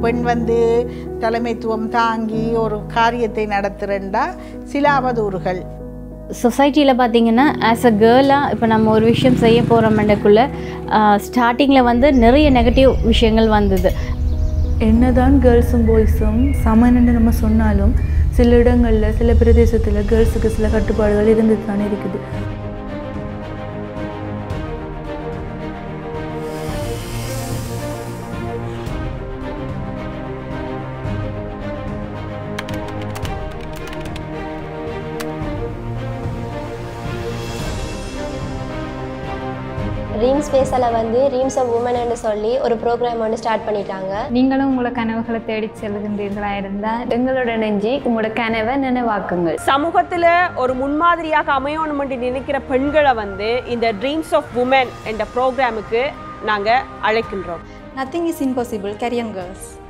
பெண் வந்து தலைமைத்துவம் தாங்கி ஒரு காரியத்தை நடத்துகிறேன்டா சில அவதூறுகள் சொசைட்டியில் பார்த்தீங்கன்னா ஆஸ் அ கேர்ளாக இப்போ நம்ம ஒரு விஷயம் செய்ய போகிறோம்ன்றக்குள்ள ஸ்டார்டிங்கில் வந்து நிறைய நெகட்டிவ் விஷயங்கள் வந்தது என்னதான் கேர்ள்ஸும் பாய்ஸும் சமன்னு நம்ம சொன்னாலும் சில இடங்களில் சில பிரதேசத்தில் கேர்ள்ஸுக்கு சில கட்டுப்பாடுகள் இருந்துட்டு தானே இருக்குது ரீம் ஸ்பேஸில் வந்து ரீம்ஸ் ஆஃப் உமன்னு சொல்லி ஒரு ப்ரோக்ராம் வந்து ஸ்டார்ட் பண்ணிட்டாங்க நீங்களும் உங்களோட கனவுகளை தேடி செல்கின்றீர்களா இருந்தால் எங்களோட நெஞ்சி உங்களோட கனவை நினைவாக்குங்கள் சமூகத்தில் ஒரு முன்மாதிரியாக அமையணும் என்று நினைக்கிற பெண்களை வந்து இந்த ட்ரீம்ஸ் ஆஃப் உமன் என்ற ப்ரோக்ராமுக்கு நாங்கள் அழைக்கின்றோம் Nothing is impossible, carry on girls.